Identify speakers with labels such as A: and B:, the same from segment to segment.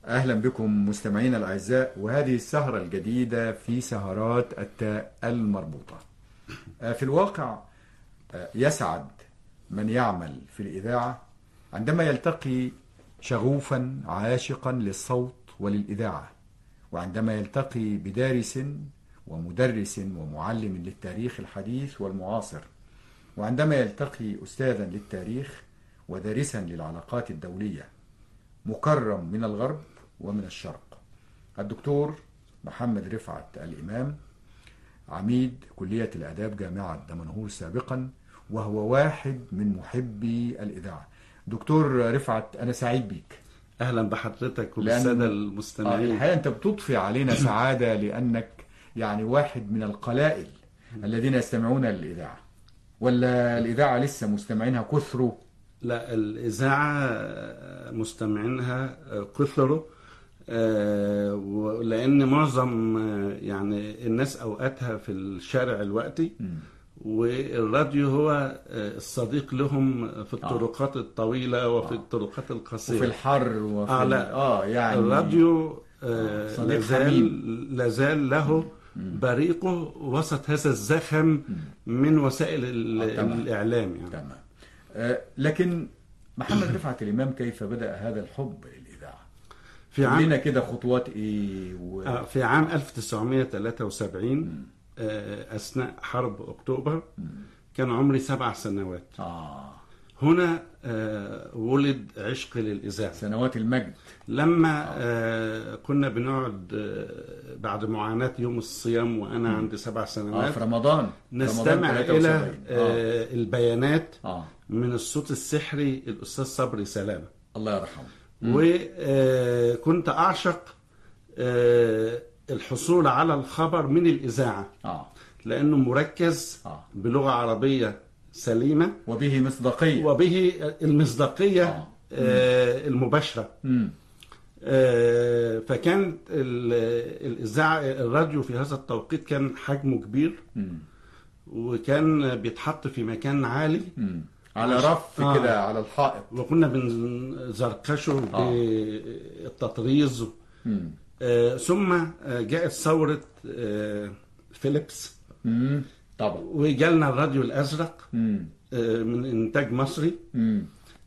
A: أهلا بكم مستمعينا الأعزاء وهذه السهرة الجديدة في سهرات التاء المربوطة آه، في الواقع آه، يسعد من يعمل في الإذاعة عندما يلتقي شغوفا عاشقا للصوت وللإذاعة وعندما يلتقي بدارس ومدرس ومعلم للتاريخ الحديث والمعاصر وعندما يلتقي أستاذا للتاريخ ودارسا للعلاقات الدولية مكرم من الغرب ومن الشرق الدكتور محمد رفعت الإمام عميد كلية الآداب جامعة دمنهور سابقا وهو واحد من محبي الإذاعة دكتور رفعت أنا سعيد بيك
B: اهلا بحضرتك
A: لأن-
B: وبالساده
A: آه،
B: المستمعين
A: الحقيقة أنت بتضفي علينا سعادة لأنك يعني واحد من القلائل الذين يستمعون للإذاعة ولا الإذاعة لسه مستمعينها كثروا
B: لا الاذاعه مستمعينها كثروا آه، ولان معظم آه، يعني الناس اوقاتها في الشارع الوقتي والراديو هو آه، الصديق لهم في الطرقات الطويله وفي الطرقات القصيره
A: وفي الحر وفي
B: آه،
A: ال-
B: لا.
A: آه يعني
B: الراديو آه،
A: صديق
B: لازال لازال له بريقه وسط هذا الزخم من وسائل ال-
A: آه، تمام.
B: الاعلام يعني
A: تمام آه، لكن محمد رفعت الإمام كيف بدأ هذا الحب للإذاعة
B: في
A: قول
B: عام
A: لنا كده خطوات إيه و...
B: آه، في عام 1973 آه، أثناء حرب أكتوبر كان عمري سبع سنوات
A: آه
B: هنا آه، ولد عشق للإذاعة
A: سنوات المجد
B: لما آه، كنا بنقعد آه، بعد معاناة يوم الصيام وأنا عندي سبع
A: آه
B: سنوات
A: في رمضان
B: نستمع
A: رمضان
B: إلى
A: 73. آه.
B: آه، البيانات
A: آه
B: من الصوت السحري الأستاذ صبري سلامة
A: الله يرحمه
B: وكنت أعشق آه، الحصول على الخبر من الإذاعة
A: آه
B: لأنه مركز
A: آه.
B: بلغة عربية سليمة
A: وبه مصداقية
B: وبه المصداقية
A: آه.
B: آه، المباشرة
A: مم.
B: آه، فكانت ال- الإذاعة الراديو في هذا التوقيت كان حجمه كبير
A: مم.
B: وكان بيتحط في مكان عالي
A: مم. على
B: عش-
A: رف
B: آه.
A: كده على الحائط
B: وكنا بنزركشه
A: آه.
B: بالتطريز
A: مم.
B: آه، ثم آه، جاءت ثورة آه، فيليبس
A: مم. طبعا
B: وجالنا الراديو الأزرق
A: مم.
B: آه، من إنتاج مصري
A: مم.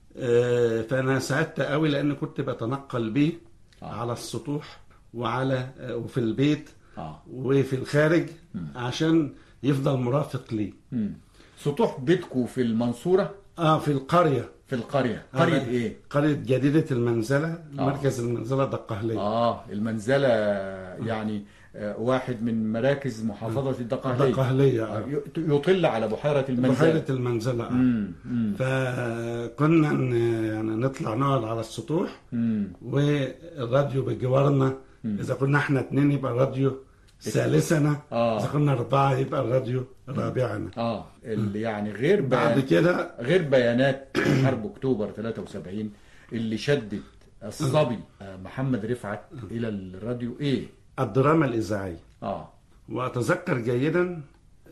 B: آه، فأنا سعدت قوي لأن كنت بتنقل بيه
A: آه.
B: على السطوح وعلى آه، وفي البيت
A: آه.
B: وفي الخارج عشان يفضل مرافق لي
A: مم. سطوح بيتكو في المنصورة
B: اه في القرية
A: في القرية قرية
B: آه،
A: إيه؟
B: قرية جديدة المنزلة مركز المنزلة دقهلية
A: آه المنزلة يعني آه، واحد من مراكز محافظة الدقهلية
B: دقهلية
A: آه،
B: آه.
A: ي- يطل على بحيرة المنزلة
B: بحيرة المنزلة آه.
A: مم. مم.
B: فكنا ن- يعني نطلع نقعد على السطوح
A: مم.
B: والراديو بجوارنا اذا كنا احنا اتنين يبقى الراديو ثالثنا
A: آه.
B: اذا كنا اربعه يبقى الراديو رابعنا
A: اه اللي يعني غير
B: بعد
A: بيان
B: كده
A: غير بيانات حرب اكتوبر 73 اللي شدت الصبي آه، محمد رفعت الى الراديو ايه
B: الدراما الاذاعيه
A: اه
B: واتذكر جيدا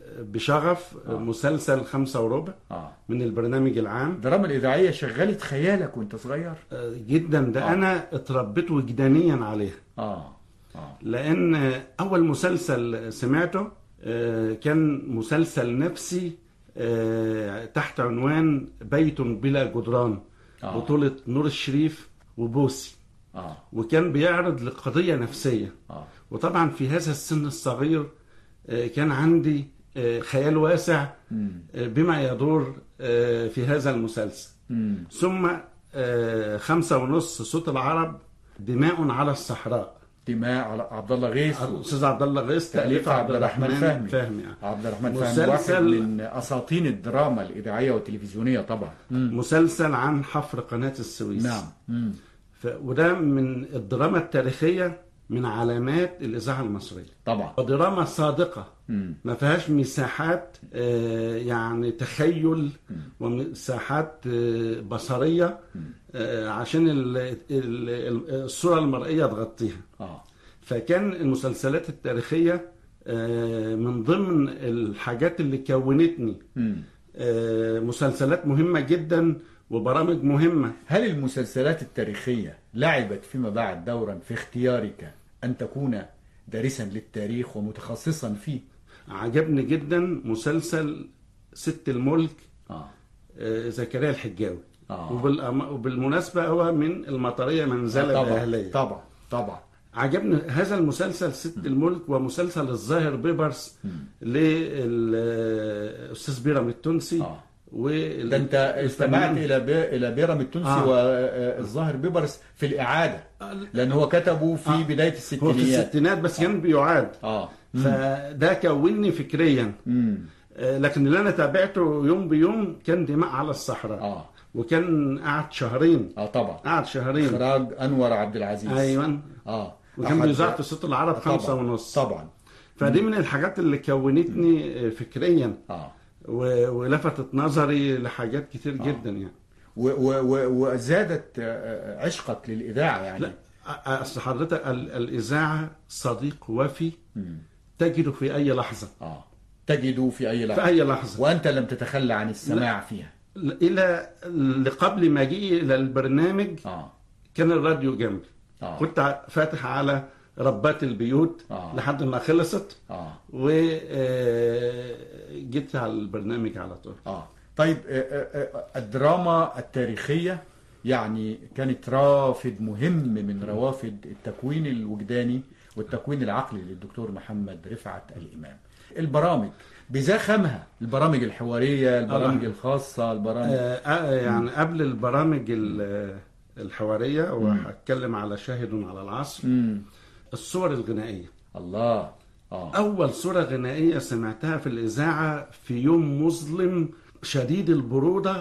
B: بشغف مسلسل خمسة وربع
A: اه
B: من البرنامج العام
A: الدراما الاذاعيه شغلت خيالك وانت صغير
B: جدا ده
A: آه.
B: انا اتربيت وجدانيا عليها
A: اه اه
B: لان اول مسلسل سمعته آه، كان مسلسل نفسي آه، تحت عنوان بيت بلا جدران
A: آه.
B: بطولة نور الشريف وبوسي
A: اه
B: وكان بيعرض لقضية نفسية
A: اه
B: وطبعا في هذا السن الصغير آه، كان عندي آه، خيال واسع
A: مم.
B: آه، بما يدور آه، في هذا المسلسل
A: مم.
B: ثم آه، خمسة ونص صوت العرب دماء على الصحراء
A: دماء على عبد الله غيث
B: الاستاذ عبد الله غيث
A: تأليف عبد الرحمن فهمي
B: فهمي آه.
A: عبد الرحمن فهمي واحد
B: مسلسل-
A: من اساطين الدراما الاذاعيه والتلفزيونيه طبعا مم.
B: مسلسل عن حفر قناة السويس
A: نعم مم.
B: ف... وده من الدراما التاريخية من علامات الإذاعة المصرية
A: طبعا
B: ودراما صادقة
A: مم.
B: ما فيهاش مساحات آه، يعني تخيل ومساحات آه، بصرية آه، عشان ال- ال- ال- الصورة المرئية تغطيها
A: اه
B: فكان المسلسلات التاريخية آه، من ضمن الحاجات اللي كونتني
A: مم.
B: آه، مسلسلات مهمة جدا وبرامج مهمه
A: هل المسلسلات التاريخية لعبت فيما بعد دورا في اختيارك أن تكون دارسا للتاريخ ومتخصصا فيه؟
B: عجبني جدا مسلسل ست الملك
A: آه.
B: آه، زكريا الحجاوي
A: آه.
B: وبالأم- وبالمناسبة هو من المطرية منزلة
A: طبعا
B: الأهلية
A: طبعا طبعا
B: عجبني هذا المسلسل ست الملك ومسلسل الظاهر بيبرس للأستاذ بيرام التونسي
A: آه.
B: وال-
A: ده انت استمعت
B: الفنان-
A: الى بي... الى بيرام التونسي
B: آه.
A: والظاهر بيبرس في الاعاده لان هو كتبه في
B: آه.
A: بدايه
B: هو في
A: الستينيات
B: الستينات بس كان بيعاد
A: اه
B: فده كوني فكريا
A: امم
B: آه، لكن اللي انا تابعته يوم بيوم كان دماء على الصحراء
A: اه
B: وكان قعد شهرين
A: اه طبعا
B: قعد شهرين
A: اخراج انور عبد العزيز
B: ايوه
A: اه
B: وكان
A: أحد-
B: بيذاع في صوت العرب خمسة
A: طبعا
B: ونص
A: طبعا
B: فدي من الحاجات اللي كونتني فكريا
A: اه
B: و- ولفتت نظري لحاجات كتير جدا يعني
A: و... و... و... وزادت آه، عشقك للاذاعه يعني
B: لا أ- اصل حضرتك ال- الاذاعه صديق وفي
A: مم.
B: تجده في اي لحظه
A: اه تجد في اي
B: في
A: لحظه
B: اي لحظه
A: وانت لم تتخلى عن السماع فيها
B: الى لقبل مجيئي الى البرنامج
A: اه
B: كان الراديو جنبي
A: اه
B: كنت ع- فاتح على ربات البيوت
A: آه.
B: لحد ما خلصت
A: اه
B: وجيت على البرنامج على طول
A: اه طيب آه، آه، آه، الدراما التاريخية يعني كانت رافد مهم من روافد التكوين الوجداني والتكوين العقلي للدكتور محمد رفعت الإمام البرامج بزخمها البرامج الحوارية البرامج
B: آه.
A: الخاصة البرامج
B: آه، آه، يعني قبل البرامج ال- الحواريه وهتكلم على شاهد على العصر
A: مم.
B: الصور الغنائيه
A: الله اه
B: اول صوره غنائيه سمعتها في الاذاعه في يوم مظلم شديد البروده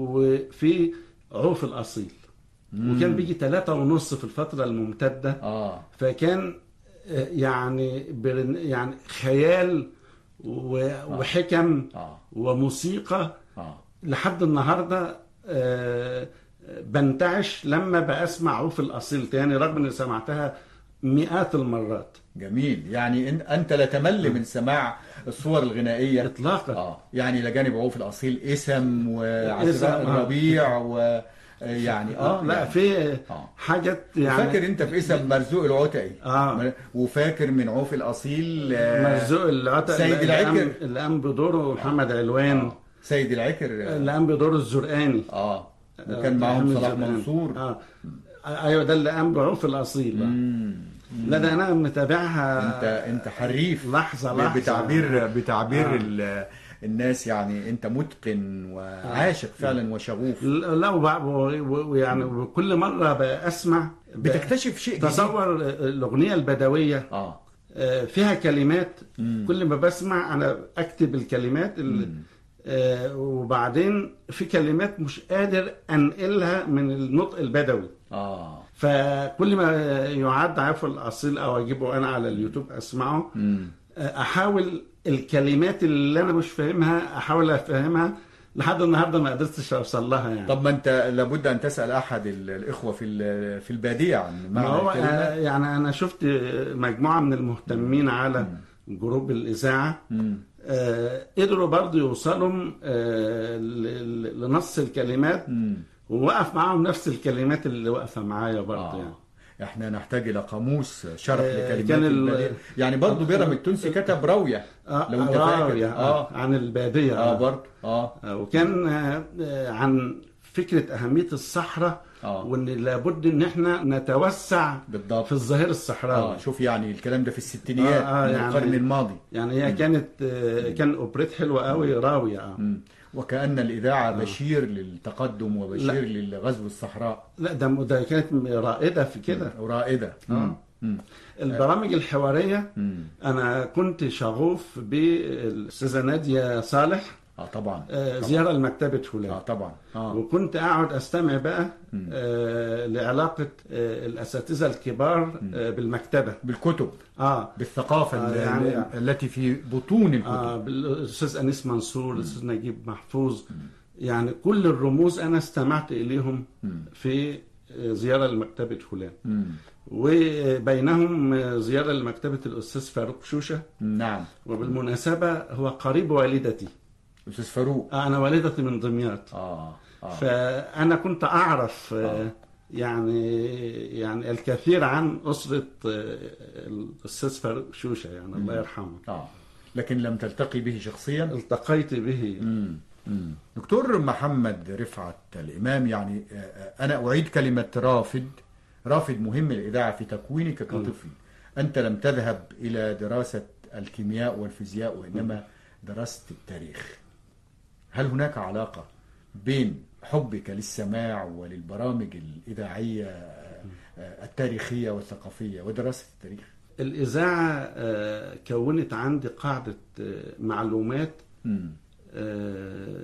B: وفي عوف الاصيل وكان بيجي ثلاثة ونص في الفترة الممتدة
A: اه
B: فكان آه، يعني برن- يعني خيال و- وحكم
A: اه
B: وموسيقى
A: اه
B: لحد النهارده آه، بنتعش لما بسمع عوف الاصيل تاني رغم اني سمعتها مئات المرات
A: جميل يعني إن انت لا تمل من سماع الصور الغنائية
B: اطلاقا
A: اه يعني الى جانب عوف الاصيل اسم
B: اسم،
A: وعزراء
B: آه.
A: الربيع و يعني اه
B: لا
A: يعني
B: في
A: آه.
B: حاجات يعني
A: فاكر انت في اسم مرزوق العتقي
B: آه.
A: وفاكر من عوف الاصيل آه،
B: مرزوق العتق
A: سيد
B: اللي قام-
A: العكر.
B: اللي قام بدوره محمد علوان
A: آه. سيد العكر اه,
B: اللي قام بدور الزرقاني
A: آه. وكان معاهم
B: محمد
A: صلاح
B: زرقاني.
A: منصور
B: اه ايوه ده اللي قام بعوف الاصيل بقى.
A: مم.
B: لا ده انا متابعها
A: انت انت حريف
B: لحظه
A: ب-
B: لحظه
A: بتعبير بتعبير
B: آه.
A: ال- الناس يعني انت متقن وعاشق فعلا وشغوف
B: لا وبع- و- و- ويعني كل مره بسمع
A: بتكتشف شيء جديد
B: تصور الاغنيه البدويه
A: اه
B: آه، فيها كلمات
A: مم.
B: كل ما بسمع انا اكتب الكلمات اللي آه، وبعدين في كلمات مش قادر انقلها من النطق البدوي
A: اه
B: فكل ما يعد عفو الاصيل او اجيبه انا على اليوتيوب اسمعه
A: مم.
B: آه، احاول الكلمات اللي انا مش فاهمها احاول افهمها لحد النهارده ما قدرتش اوصل لها يعني
A: طب ما انت لابد ان تسال احد ال- الاخوه في ال- في الباديه عن
B: ما
A: معنى
B: هو
A: الكلمه
B: آه، يعني انا شفت مجموعه من المهتمين على جروب الاذاعه
A: مم.
B: آه، قدروا برضه يوصلوا آه، ل- ل- لنص الكلمات
A: مم.
B: ووقف معاهم نفس الكلمات اللي واقفه معايا برضه
A: آه.
B: يعني
A: احنا نحتاج الى قاموس شرح
B: آه،
A: لكلمات
B: كان ال-
A: الباديه يعني برضه بيرم التونسي كتب راويه
B: آه،
A: لو انت
B: راوية،
A: فاكر
B: آه،
A: اه
B: عن الباديه
A: اه برضه اه
B: آه، وكان آه، آه، عن فكره اهميه الصحراء
A: آه.
B: وان لابد ان احنا نتوسع
A: بالضبط
B: في الظهير
A: اه
B: الصحراوي
A: شوف يعني الكلام ده في الستينيات
B: آه، آه،
A: من
B: يعني-
A: القرن الماضي
B: يعني هي كانت آه، كان اوبريت حلوه قوي راويه آه.
A: مم. وكأن الإذاعة بشير للتقدم وبشير للغزو الصحراء
B: لا ده ده كانت رائده في كده
A: ورائدة
B: آه.
A: مم.
B: البرامج الحواريه
A: مم.
B: انا كنت شغوف بالاستاذه ناديه صالح
A: اه طبعا
B: آه، زياره لمكتبه
A: اه
B: فلان
A: طبعا اه
B: وكنت اقعد استمع بقى آه، لعلاقه آه، الاساتذه الكبار آه، بالمكتبه
A: بالكتب
B: اه
A: بالثقافة
B: آه،
A: ال-
B: يعني-
A: التي في بطون الكتب
B: آه بالاستاذ انيس منصور الاستاذ نجيب محفوظ يعني كل الرموز انا استمعت اليهم في آه، زياره لمكتبه فلان
A: مم.
B: وبينهم آه، زياره لمكتبه الاستاذ فاروق شوشه
A: نعم
B: وبالمناسبه هو قريب والدتي
A: أستاذ فاروق
B: آه، انا والدتي من دمياط
A: اه آه.
B: فانا كنت اعرف آه. يعني يعني الكثير عن اسره آه، الاستاذ فاروق شوشه يعني الله يرحمه
A: اه لكن لم تلتقي به شخصيا
B: التقيت به
A: مم. مم. دكتور محمد رفعت الإمام يعني آه، آه، أنا أعيد كلمة رافد رافد مهم الإذاعة في تكوينك كطفل أنت لم تذهب إلى دراسة الكيمياء والفيزياء وإنما درست التاريخ هل هناك علاقة بين حبك للسماع وللبرامج الإذاعية آه، آه، التاريخية والثقافية ودراسة التاريخ
B: الاذاعه آه، كونت عندي قاعده آه، معلومات
A: مم.
B: آه،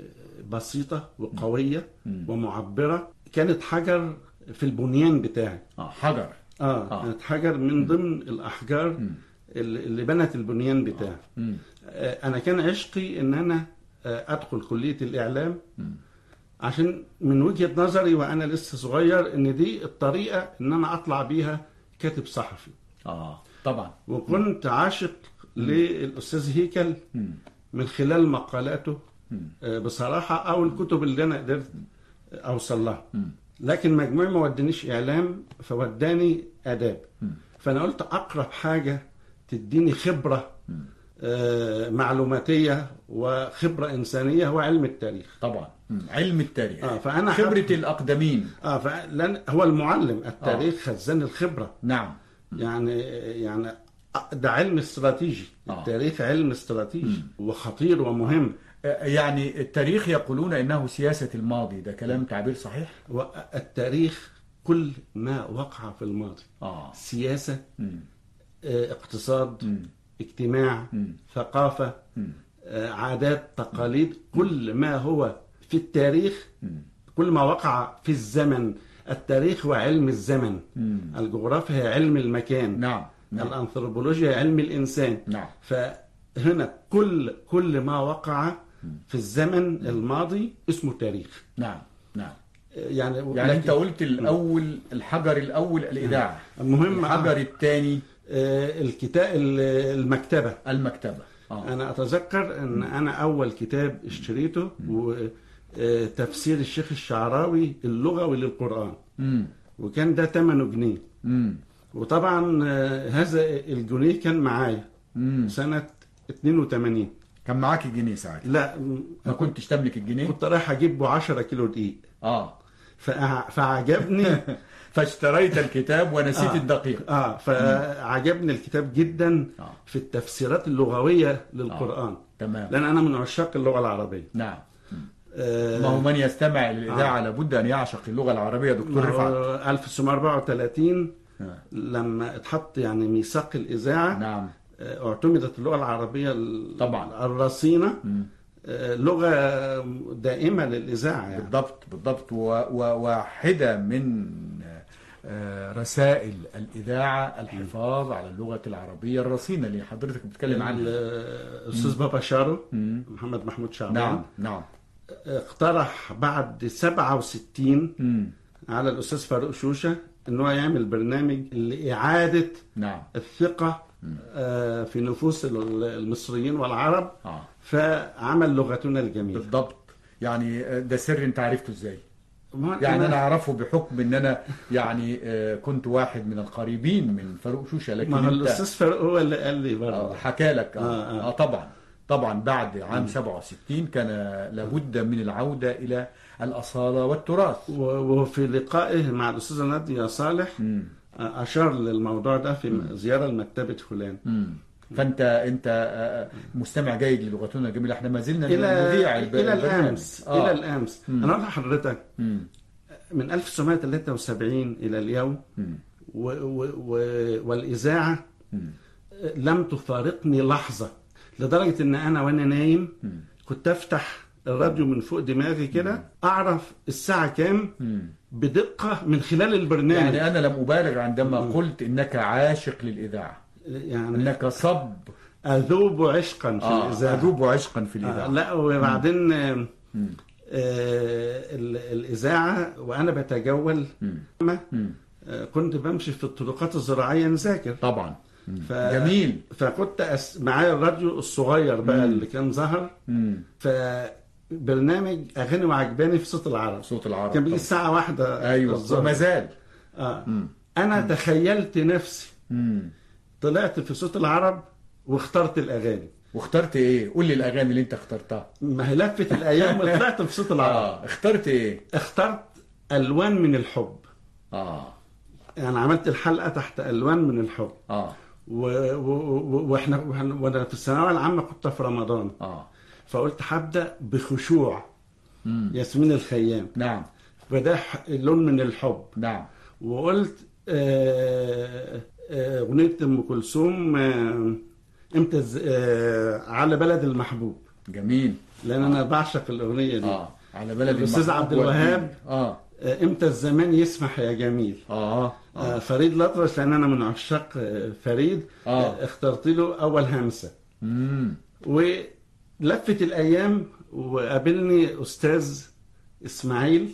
B: بسيطه وقويه
A: مم.
B: ومعبره كانت حجر في البنيان بتاعي
A: آه حجر
B: اه,
A: آه.
B: كانت حجر من ضمن الاحجار
A: مم.
B: اللي اللي بنت البنيان بتاعي
A: مم.
B: آه، انا كان عشقي ان انا آه، ادخل كليه الاعلام
A: مم.
B: عشان من وجهه نظري وانا لسه صغير ان دي الطريقه ان انا اطلع بيها كاتب صحفي
A: آه طبعا
B: وكنت عاشق للاستاذ هيكل
A: مم.
B: من خلال مقالاته
A: مم.
B: آه، بصراحه او الكتب اللي انا قدرت اوصل لها
A: مم.
B: لكن مجموع ما ودانيش اعلام فوداني اداب
A: مم.
B: فانا قلت اقرب حاجه تديني خبره آه، معلوماتيه وخبره انسانيه هو علم التاريخ
A: طبعا مم. علم التاريخ
B: آه، فأنا
A: خبرة
B: حب-
A: الأقدمين
B: اه فلان هو المعلم التاريخ خزان الخبره
A: نعم
B: يعني يعني ده علم استراتيجي
A: آه.
B: التاريخ علم استراتيجي وخطير ومهم
A: آه، يعني التاريخ يقولون إنه سياسة الماضي ده كلام تعبير صحيح
B: والتاريخ كل ما وقع في الماضي
A: آه
B: سياسه
A: مم.
B: آه، اقتصاد
A: مم.
B: اجتماع
A: مم.
B: ثقافه
A: مم.
B: آه، عادات تقاليد كل ما هو في التاريخ
A: مم.
B: كل ما وقع في الزمن التاريخ هو علم الزمن
A: مم.
B: الجغرافيا هي علم المكان
A: نعم نعم
B: الأنثروبولوجيا هي علم الإنسان
A: نعم
B: فهنا كل كل ما وقع في الزمن الماضي اسمه تاريخ
A: نعم نعم
B: يعني
A: يعني
B: لكن
A: أنت قلت الأول الحجر الأول الإذاعة
B: المهم
A: الحجر الثاني
B: آه، الكتاب المكتبة
A: المكتبة آه.
B: أنا أتذكر أن أنا أول كتاب اشتريته وتفسير الشيخ الشعراوي اللغوي للقرآن
A: مم.
B: وكان ده ثمنه جنيه
A: مم.
B: وطبعا آه، هذا الجنيه كان معايا
A: مم.
B: سنة 82
A: كان معاك الجنيه ساعتها
B: لا
A: ما كنتش تملك الجنيه
B: كنت رايح اجيب به 10 كيلو دقيق
A: اه
B: فأع- فعجبني
A: فاشتريت الكتاب ونسيت
B: آه.
A: الدقيق
B: اه فعجبني الكتاب جدا
A: آه.
B: في التفسيرات اللغويه للقران
A: تمام
B: لان انا من عشاق اللغه العربيه
A: نعم
B: آه،
A: ما هو من يستمع للإذاعة لابد أن يعشق اللغة العربية
B: ما
A: دكتور رفعت
B: هو 1934
A: آه.
B: لما اتحط يعني ميثاق الاذاعه
A: نعم
B: آه، اعتمدت اللغه العربيه ال-
A: طبعا.
B: الرصينه
A: مم.
B: آه، لغه دائمه للاذاعه يعني
A: بالضبط بالضبط و- وواحدة من آه، رسائل الإذاعة الحفاظ على اللغة العربية الرصينة اللي حضرتك بتتكلم عنها
B: الاستاذ بابا شارو
A: مم.
B: محمد محمود شعبان
A: نعم نعم
B: اقترح بعد 67
A: مم.
B: على الاستاذ فاروق شوشه ان هو يعمل برنامج لاعاده
A: نعم
B: الثقه آه، في نفوس ال- المصريين والعرب
A: آه.
B: فعمل لغتنا الجميله
A: بالضبط يعني آه، ده سر انت عرفته ازاي
B: ما-
A: يعني انا اعرفه بحكم ان انا يعني آه، كنت واحد من القريبين من فاروق شوشه لكن
B: ما هو
A: انت
B: الاستاذ فاروق هو اللي قال لي
A: آه،
B: برضه
A: حكى لك آه,
B: آه، آه.
A: آه طبعا طبعا بعد عام 67 كان لابد من العودة إلى الأصالة والتراث
B: و- وفي لقائه مع الاستاذه ناديه صالح
A: مم.
B: آه، اشار للموضوع ده في زياره لمكتبه فلان
A: مم. فأنت أنت آه، مستمع جيد للغتنا الجميلة احنا ما زلنا
B: الى
A: نذيع الب-
B: الى
A: البرنامج.
B: الامس
A: آه.
B: الى الامس انا اقول لحضرتك
A: مم.
B: من 1973 الى اليوم
A: مم.
B: و و و والاذاعه
A: مم.
B: لم تفارقني لحظه لدرجه ان انا وانا نايم
A: مم.
B: كنت افتح الراديو من فوق دماغي كده اعرف الساعه كام
A: مم.
B: بدقه من خلال البرنامج
A: يعني أنا لم أبالغ عندما قلت إنك عاشق للإذاعة
B: يعني
A: إنك صب
B: اذوب عشقا في
A: آه
B: الاذاعه
A: أذوب عشقا في
B: آه
A: الإذاعة
B: لا وبعدين آه
A: مم.
B: آه ال- الاذاعه وانا بتجول
A: مم. مم.
B: آه كنت بمشي في الطرقات الزراعيه نذاكر
A: طبعا
B: ف...
A: جميل
B: فكنت أس... معايا الراديو الصغير بقى اللي كان ظهر
A: مم.
B: ف برنامج اغاني وعجباني في صوت العرب
A: صوت العرب
B: كان بيجي
A: طبعا.
B: الساعه واحدة
A: ايوه
B: الظهر.
A: وما زال
B: آه. انا تخيلت نفسي
A: مم.
B: طلعت في صوت العرب واخترت الاغاني
A: واخترت ايه قول لي الاغاني اللي انت اخترتها
B: ما هي لفت الايام وطلعت في صوت العرب
A: اه اخترت ايه
B: اخترت الوان من الحب
A: اه
B: يعني عملت الحلقه تحت الوان من الحب
A: اه
B: و... و... و... واحنا وإحنا- وانا في الثانويه العامه كنت في رمضان
A: اه
B: فقلت هبدا بخشوع
A: مم.
B: ياسمين الخيام
A: نعم
B: فده ح- لون من الحب
A: نعم
B: وقلت آه، آه، اغنيه ام كلثوم آه، امتى الز- آه، على بلد المحبوب
A: جميل
B: لان انا بعشق الاغنيه دي
A: اه على بلد
B: الأستاذ
A: المحبوب
B: عبد الوهاب.
A: والدين. اه
B: آه، امتى الزمان يسمح يا جميل
A: اه
B: آه، فريد الأطرش لان انا من عشاق آه، فريد
A: آه.
B: آه، اخترت له اول همسه
A: امم
B: ولفت الايام وقابلني استاذ اسماعيل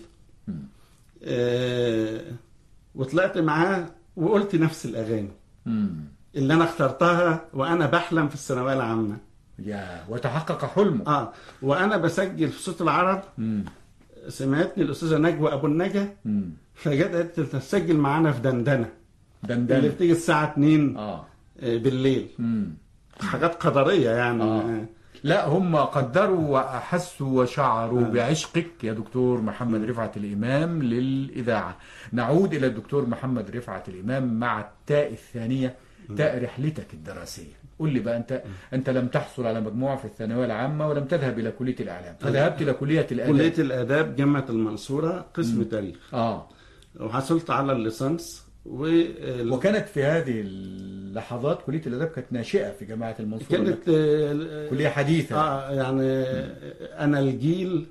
B: آه، وطلعت معاه وقلت نفس الاغاني
A: امم
B: اللي انا اخترتها وانا بحلم في الثانويه العامه
A: يا وتحقق حلمه
B: اه وانا بسجل في صوت العرب
A: امم
B: سمعتني الاستاذه نجوى ابو النجا
A: امم
B: فجت قالت لي تسجل معانا في دندنه اللي
A: دندن
B: بتيجي الساعه 2
A: اه
B: آه، بالليل
A: امم
B: حاجات قدريه يعني
A: آه. لا هم قدروا وأحسوا وشعروا بعشقك يا دكتور محمد رفعت الإمام للإذاعة نعود إلى الدكتور محمد رفعت الإمام مع التاء الثانية تاء رحلتك الدراسية قل لي بقى أنت أنت لم تحصل على مجموعة في الثانوية العامة ولم تذهب إلى كلية الإعلام فذهبت إلى كلية الآداب
B: كليه الاداب جامعه المنصوره قسم تاريخ
A: آه
B: وحصلت على الليسانس و
A: وكانت في هذه اللحظات كلية الآداب كانت ناشئة في جامعة المنصورة
B: كانت آه،
A: كلية حديثة
B: اه يعني آه، انا الجيل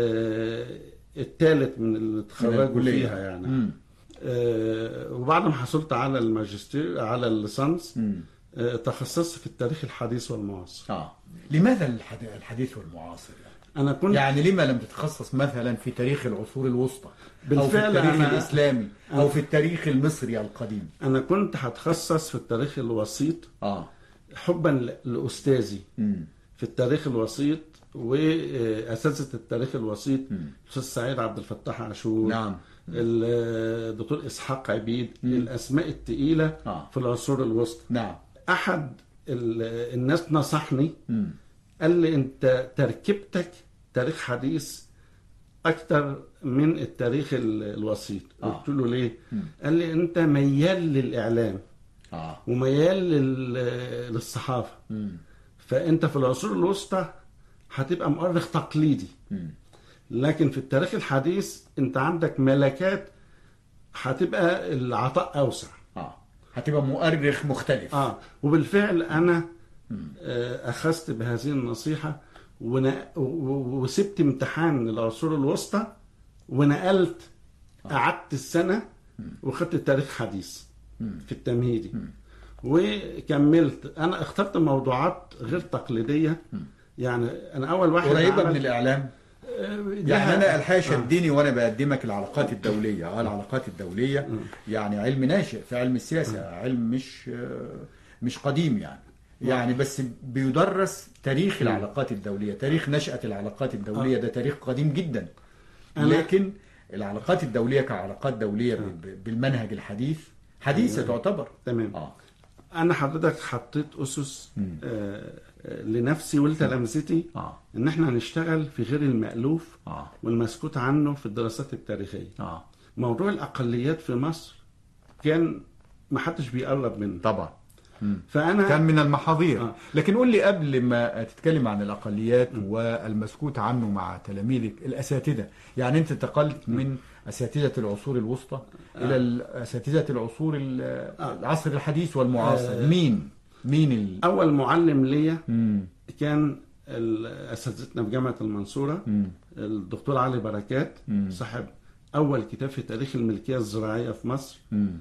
B: الثالث من اللي
A: من
B: اتخرجوا
A: الكلية.
B: فيها يعني
A: مم.
B: آه، وبعد ما حصلت على الماجستير على الليسانس
A: مم.
B: آه، تخصصت في التاريخ الحديث والمعاصر
A: آه لماذا الحد- الحديث والمعاصر يعني؟
B: انا كنت
A: يعني لما لم تتخصص مثلا في تاريخ العصور الوسطى او في
B: بالفعل
A: التاريخ
B: أنا-
A: الاسلامي او في التاريخ المصري القديم
B: انا كنت هتخصص في التاريخ الوسيط
A: اه
B: حبا ل- لاستاذي
A: امم
B: في التاريخ الوسيط واساتذه التاريخ الوسيط
A: مم.
B: الاستاذ سعيد عبد الفتاح عاشور
A: نعم
B: الدكتور اسحاق عبيد الاسماء الثقيله
A: آه.
B: في العصور الوسطى
A: نعم
B: احد ال- الناس نصحني
A: امم
B: قال لي انت تركيبتك تاريخ حديث اكتر من التاريخ ال- الوسيط
A: آه.
B: قلت له ليه
A: مم.
B: قال لي انت ميال للاعلام
A: اه
B: وميال لل- للصحافه
A: امم
B: فانت في العصور الوسطى هتبقى مؤرخ تقليدي
A: امم
B: لكن في التاريخ الحديث انت عندك ملكات هتبقى العطاء اوسع
A: اه هتبقى مؤرخ مختلف
B: اه وبالفعل انا آه، اخذت بهذه النصيحه ون- و- و- وسبت امتحان العصور الوسطى ونقلت قعدت السنه وخدت التاريخ حديث في التمهيدي وكملت انا اخترت موضوعات غير تقليديه يعني انا اول واحد
A: قريبه من
B: عمل-
A: الاعلام
B: آه،
A: يعني
B: لها-
A: انا الحقيقه
B: آه.
A: شدني وانا بقدمك العلاقات الدوليه اه العلاقات الدوليه يعني علم ناشئ في علم السياسه علم مش آه، مش قديم يعني يعني بس بيدرس تاريخ العلاقات الدوليه تاريخ نشاه العلاقات الدوليه ده تاريخ قديم جدا
B: أنا-
A: لكن العلاقات الدوليه كعلاقات دوليه ب- ب- بالمنهج الحديث حديثه تعتبر
B: تمام
A: اه
B: انا حضرتك حطيت اسس
A: مم.
B: آه، آه، لنفسي ولتلامذتي
A: اه
B: ان احنا هنشتغل في غير المألوف
A: اه
B: والمسكوت عنه في الدراسات التاريخية
A: اه
B: موضوع الأقليات في مصر كان ما حدش بيقرب منه
A: طبعا مم.
B: فأنا
A: كان من المحاضير
B: آه.
A: لكن قول لي قبل ما تتكلم عن الأقليات والمسكوت عنه مع تلاميذك الأساتذة يعني أنت انتقلت من أساتذة العصور الوسطى إلى ال- أساتذة العصور ال- العصر الحديث والمعاصر
B: آه.
A: مين مين ال...
B: أول معلم ليا
A: مم.
B: كان ال- أساتذتنا في جامعة المنصورة
A: مم.
B: الدكتور علي بركات
A: مم.
B: صاحب أول كتاب في تاريخ الملكية الزراعية في مصر
A: مم.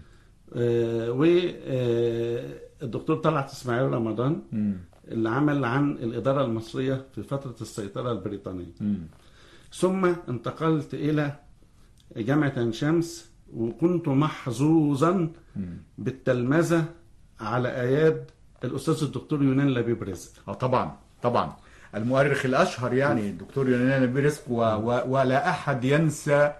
B: والدكتور طلعت إسماعيل رمضان
A: مم.
B: اللي عمل عن الإدارة المصرية في فترة السيطرة البريطانية
A: مم.
B: ثم انتقلت إلى جامعة عين شمس وكنت محظوظا
A: مم.
B: بالتلمذة على أياد الأستاذ الدكتور يونان لبيب رزق
A: اه طبعا طبعا المؤرخ الاشهر يعني الدكتور يونان لبيب رزق و... و... ولا احد ينسى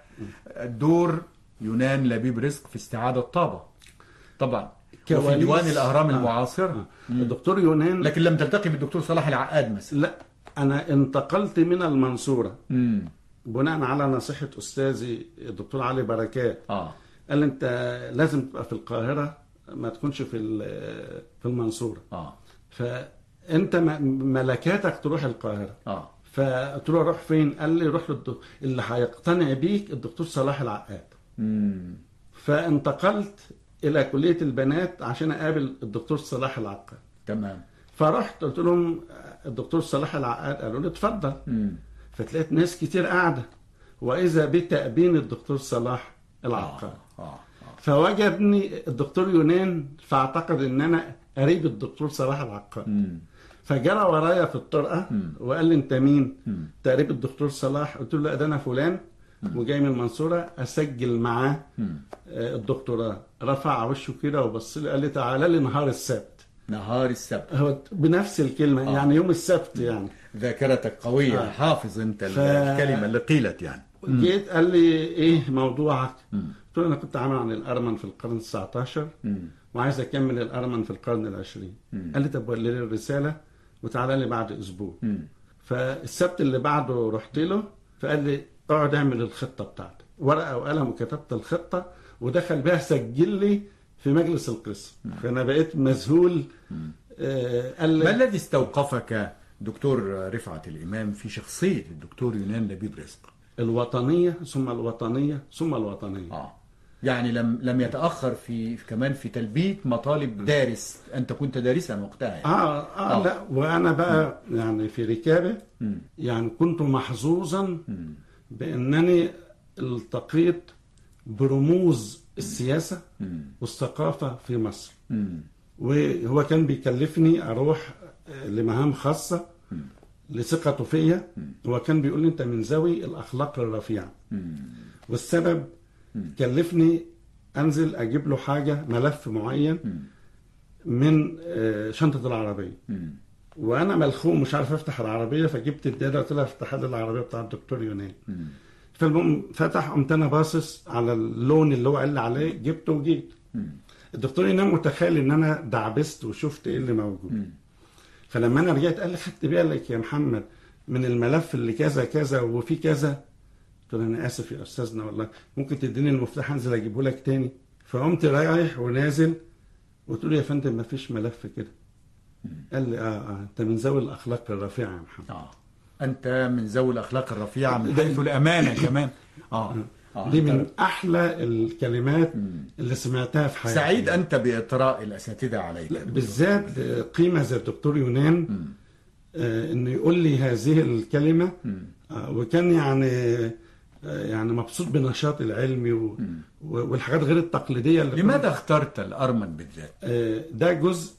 A: دور يونان لبيب رزق في استعاده طابه طبعا وفي
B: كواليس.
A: ديوان الاهرام
B: آه.
A: المعاصره
B: الدكتور يونان
A: لكن لم تلتقي بالدكتور صلاح العقاد مثلا
B: لا انا انتقلت من المنصوره
A: امم
B: بناء على نصيحه استاذي الدكتور علي بركات
A: اه
B: قال لي انت لازم تبقى في القاهره ما تكونش في ال- في المنصوره
A: اه
B: فانت م- ملكاتك تروح القاهره
A: اه
B: فقلت له اروح فين؟ قال لي روح للدكتور اللي هيقتنع بيك الدكتور صلاح العقاد
A: امم
B: فانتقلت الى كليه البنات عشان اقابل الدكتور صلاح العقاد
A: تمام
B: فرحت قلت لهم الدكتور صلاح العقاد قالوا لي اتفضل
A: امم
B: فتلاقيت ناس كتير قاعده واذا بتأبين الدكتور صلاح العقاد
A: اه اه
B: فوجدني الدكتور يونان فاعتقد ان انا قريب الدكتور صلاح العقاد
A: امم
B: فجرى ورايا في الطرقه
A: مم.
B: وقال لي انت مين؟
A: مم.
B: تقريب الدكتور صلاح قلت له لا ده انا فلان وجاي من المنصوره اسجل معاه
A: مم.
B: آه، الدكتوراه رفع وشه كده وبص لي قال لي تعالى لي نهار السبت
A: نهار السبت
B: هو بنفس الكلمه
A: آه.
B: يعني يوم السبت يعني
A: ذاكرتك قوية
B: آه.
A: حافظ انت
B: ف-
A: الكلمة اللي قيلت يعني
B: جيت قال لي ايه موضوعك؟
A: مم.
B: قلت له انا كنت عامل عن الارمن في القرن ال 19
A: مم.
B: وعايز اكمل الارمن في القرن العشرين
A: مم.
B: قال لي طب ولي لي الرساله وتعالى لي بعد اسبوع
A: مم.
B: فالسبت اللي بعده رحت له فقال لي اقعد اعمل الخطه بتاعتك ورقه وقلم وكتبت الخطه ودخل بيها سجل لي في مجلس القسم فانا بقيت مذهول آه، قال
A: ما
B: لي
A: الذي استوقفك دكتور رفعت الإمام في شخصية الدكتور يونان لبيب رزق
B: الوطنيه ثم الوطنيه ثم الوطنيه
A: آه. يعني لم لم يتأخر في كمان في تلبية مطالب دارس أنت كنت دارسا وقتها يعني.
B: آه, آه,
A: آه.
B: لا وانا بقى يعني في ركابه
A: مم.
B: يعني كنت محظوظا
A: مم.
B: بانني التقيت برموز السياسه
A: مم.
B: والثقافه في مصر
A: مم.
B: وهو كان بيكلفني اروح آه، لمهام خاصه لثقته فيا هو كان بيقول لي انت من ذوي الاخلاق الرفيعه
A: مم.
B: والسبب كلفني انزل اجيب له حاجه ملف معين من آه، شنطه العربيه
A: مم.
B: وانا ملخوم مش عارف افتح العربيه فجبت الداده قلت لها افتح لي العربيه بتاع الدكتور يونان
A: مم.
B: فالمهم فتح قمت انا باصص على اللون اللي هو قال لي عليه جبته وجيت
A: مم.
B: الدكتور يونان متخيل ان انا دعبست وشفت ايه اللي موجود
A: مم.
B: فلما انا رجعت قال لي خدت بالك يا محمد من الملف اللي كذا كذا وفي كذا قلت له انا اسف يا استاذنا والله ممكن تديني المفتاح انزل اجيبه لك تاني فقمت رايح ونازل قلت له يا فندم ما فيش ملف كده قال لي اه اه انت من ذوي الاخلاق الرفيعه يا محمد
A: آه. أنت من ذوي الأخلاق الرفيعة من
B: ده-
A: حيث الأمانة كمان آه. آه.
B: دي من احلى الكلمات
A: مم.
B: اللي سمعتها في حياتي
A: سعيد أنت بإطراء الأساتذة عليك
B: لا بالذات قيمه زي الدكتور يونان
A: مم.
B: آه، انه يقول لي هذه الكلمه
A: مم.
B: آه، وكان يعني آه، يعني مبسوط بالنشاط العلمي و- و- والحاجات غير التقليديه اللي
A: لماذا اخترت الأرمن بالذات؟
B: آه، ده جزء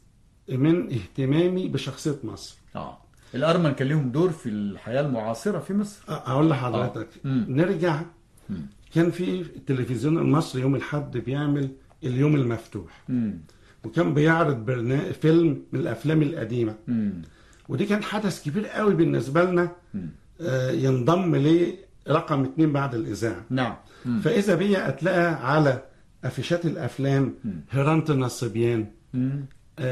B: من اهتمامي بشخصيه مصر
A: آه. الأرمن كان لهم دور في الحياة المعاصرة في مصر
B: آه، اقول لحضرتك
A: آه. مم.
B: نرجع
A: مم.
B: كان في التلفزيون المصري يوم الاحد بيعمل اليوم المفتوح
A: مم.
B: وكان بيعرض برنامج فيلم من الافلام القديمه
A: مم.
B: ودي كان حدث كبير قوي بالنسبه لنا
A: مم.
B: آه، ينضم ليه رقم اتنين بعد الاذاعه
A: نعم مم.
B: فاذا بيا اتلاقى على افيشات الافلام
A: مم.
B: هيرانت النصبيان
A: مم.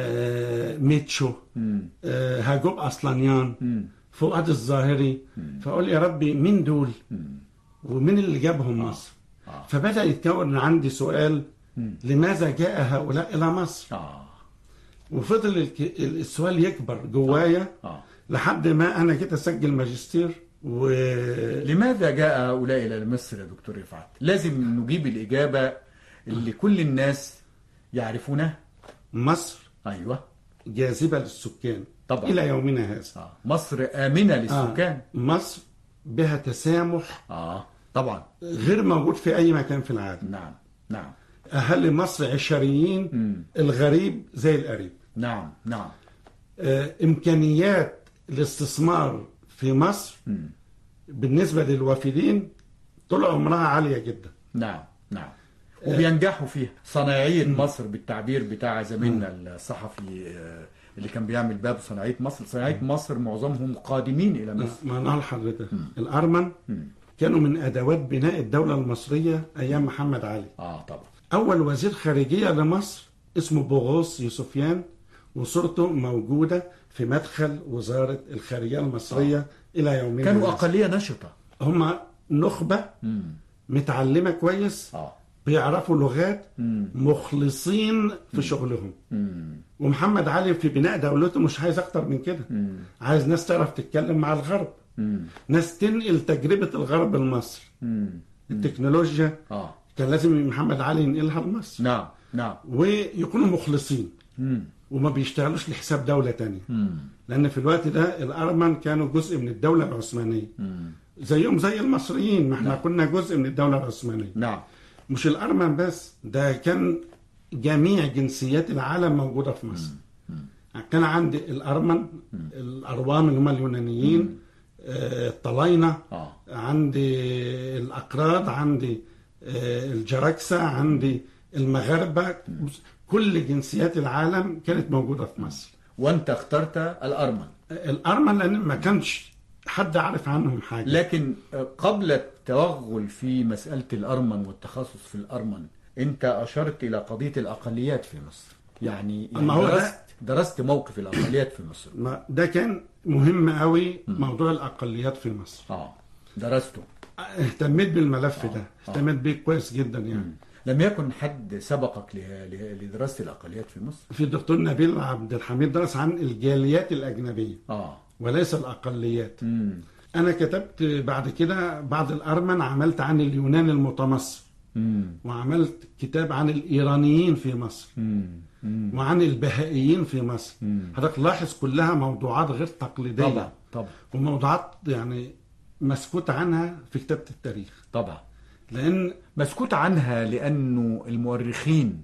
B: آه، ميتشو
A: مم.
B: آه، هاجوب اصلانيان
A: مم.
B: فؤاد الظاهري فاقول يا ربي مين دول
A: مم.
B: ومين اللي جابهم مصر
A: آه.
B: فبدا يتكون عندي سؤال
A: مم.
B: لماذا جاء هؤلاء الى مصر
A: آه.
B: وفضل الك- السؤال يكبر جوايا
A: آه.
B: لحد ما انا جيت اسجل ماجستير و
A: لماذا جاء هؤلاء إلى مصر يا دكتور رفعت؟ لازم نجيب الإجابة اللي كل الناس يعرفونها
B: مصر
A: أيوه
B: جاذبه للسكان
A: طبعا.
B: الى يومنا هذا
A: آه. مصر آمنة للسكان
B: آه. مصر بها تسامح
A: آه. طبعا
B: غير موجود في اي مكان في العالم
A: نعم نعم
B: اهالي مصر عشريين
A: مم.
B: الغريب زي القريب
A: نعم نعم
B: آه، امكانيات الاستثمار في مصر
A: مم.
B: بالنسبه للوافدين طول عمرها عاليه جدا
A: نعم نعم وبينجحوا فيها صناعية مصر بالتعبير بتاع زميلنا الصحفي آه، اللي كان بيعمل باب صناعيه مصر صناعيه مصر معظمهم قادمين الى مصر
B: ما انا لحضرتك الارمن كانوا من ادوات بناء الدوله المصريه ايام محمد علي
A: اه طبعا
B: اول وزير خارجيه لمصر اسمه بوغوس يوسفيان وصورته موجوده في مدخل وزاره الخارجيه المصريه الى يومنا
A: كانوا
B: هذا.
A: اقليه نشطه
B: هم نخبه
A: مم.
B: متعلمه كويس
A: اه
B: بيعرفوا لغات
A: مم.
B: مخلصين في شغلهم
A: مم.
B: ومحمد علي في بناء دولته مش عايز اكتر من كده
A: مم.
B: عايز ناس تعرف تتكلم مع الغرب
A: مم.
B: ناس تنقل تجربة الغرب لمصر
A: مم.
B: التكنولوجيا
A: اه
B: كان لازم محمد علي ينقلها لمصر
A: نعم نعم
B: ويكونوا مخلصين
A: مم.
B: وما بيشتغلوش لحساب دولة تانية
A: مم.
B: لأن في الوقت ده الأرمن كانوا جزء من الدولة العثمانية
A: مم.
B: زيهم زي المصريين ما احنا كنا جزء من الدولة العثمانية
A: نعم
B: مش الأرمن بس ده كان جميع جنسيات العالم موجودة في مصر كان عندي الأرمن الأروام اللي هم اليونانيين آه، الطلاينة
A: اه
B: عندي الأكراد عندي آه، الجراكسة عندي المغاربة كل جنسيات العالم كانت موجودة في مصر
A: وانت اخترت الارمن
B: الأرمن لأن ما كانش حد عارف عنهم حاجة
A: لكن قبل التوغل في مسألة الأرمن والتخصص في الأرمن أنت أشرت إلى قضية الأقليات في مصر يعني, يعني
B: أما هو ده-
A: درست, درست موقف الأقليات في مصر
B: ما- ده كان مهم قوي موضوع الأقليات في مصر
A: آه درسته
B: اهتميت بالملف ده اهتميت بيه كويس جدا يعني
A: لم يكن حد سبقك له- له- لدراسة الأقليات في مصر
B: في الدكتور نبيل عبد الحميد درس عن الجاليات الأجنبية
A: آه
B: وليس الأقليات
A: مم.
B: أنا كتبت بعد كده بعد الأرمن عملت عن اليونان المتمصر
A: مم.
B: وعملت كتاب عن الإيرانيين في مصر
A: مم. مم.
B: وعن البهائيين في مصر
A: مم.
B: حضرتك لاحظ كلها موضوعات غير تقليدية
A: طبعا طبعا
B: وموضوعات يعني مسكوت عنها في كتابة التاريخ
A: طبعا
B: لأن
A: مسكوت عنها لأنه المؤرخين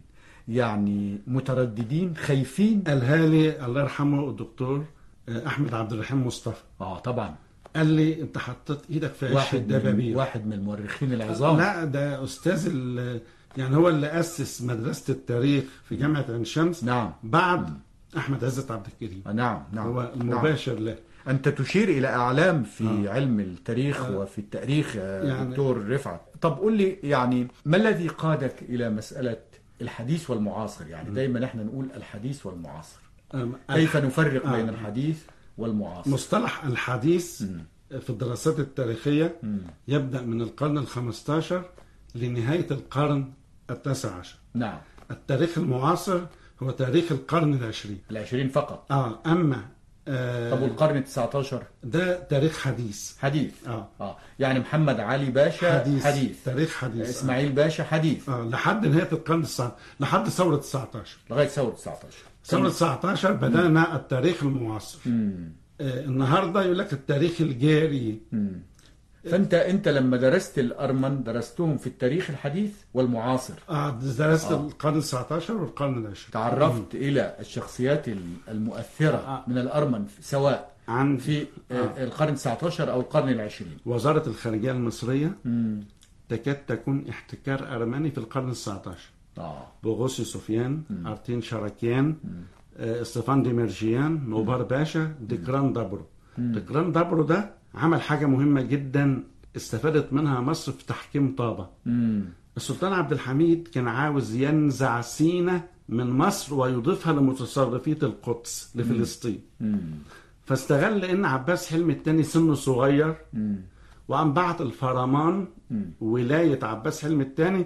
A: يعني مترددين خايفين
B: قالها لي الله يرحمه الدكتور أحمد عبد الرحيم مصطفى
A: آه طبعا
B: قال لي أنت حطيت إيدك في عش
A: واحد من
B: الدبابير
A: واحد من المؤرخين العظام
B: لا ده أستاذ ال- يعني هو اللي أسس مدرسة التاريخ في جامعة عين شمس
A: نعم
B: بعد أحمد عزت عبد الكريم
A: نعم نعم
B: هو
A: نعم.
B: المباشر له
A: أنت تشير إلى أعلام في علم التاريخ وفي التاريخ يا
B: يعني-
A: دكتور رفعت طب قول لي يعني ما الذي قادك إلى مسألة الحديث والمعاصر يعني دايما احنا نقول الحديث والمعاصر
B: أم-
A: كيف نفرق
B: آه.
A: بين الحديث والمعاصر
B: مصطلح الحديث في الدراسات التاريخية يبدأ من القرن الخمستاشر لنهاية القرن التاسع عشر
A: نعم
B: التاريخ المعاصر هو تاريخ القرن العشرين
A: العشرين فقط
B: آه أما آه
A: طب والقرن التسعة عشر
B: ده تاريخ حديث
A: حديث
B: آه.
A: آه. يعني محمد علي باشا
B: حديث,
A: حديث.
B: تاريخ حديث
A: إسماعيل باشا حديث
B: آه. آه. لحد نهاية القرن التسعة لحد ثورة 19
A: لغاية ثورة 19
B: ثورة 19 بدأنا التاريخ المعاصر
A: مم.
B: آه النهاردة يقول لك التاريخ الجاري
A: مم. فانت انت لما درست الارمن درستهم في التاريخ الحديث والمعاصر
B: آه درست القرن 19 والقرن العشرين
A: تعرفت الى الشخصيات ال- المؤثره
B: آه.
A: من الارمن سواء
B: عن
A: في آه. القرن 19 او القرن العشرين
B: وزارة الخارجية المصرية
A: مم.
B: تكاد تكون احتكار أرمني في القرن ال19
A: اه
B: بوغوسي سفيان أرتين شراكيان آه، استفان ديمرجيان نوبار باشا ديكران دابرو ديكران دابرو ده عمل حاجة مهمة جدا استفادت منها مصر في تحكيم طابة
A: مم.
B: السلطان عبد الحميد كان عاوز ينزع سينا من مصر ويضيفها لمتصرفية القدس لفلسطين
A: مم.
B: فاستغل ان عباس حلمي الثاني سنه صغير
A: مم.
B: وقام بعت الفرمان ولاية عباس حلمي الثاني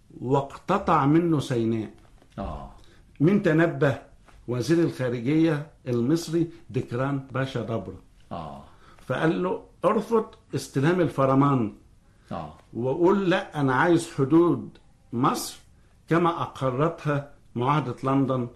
B: واقتطع منه سيناء
A: اه
B: من تنبه وزير الخارجية المصري دكران باشا دبرة
A: اه
B: فقال له ارفض استلام الفرمان
A: اه
B: وقول لا انا عايز حدود مصر كما اقرتها معاهدة لندن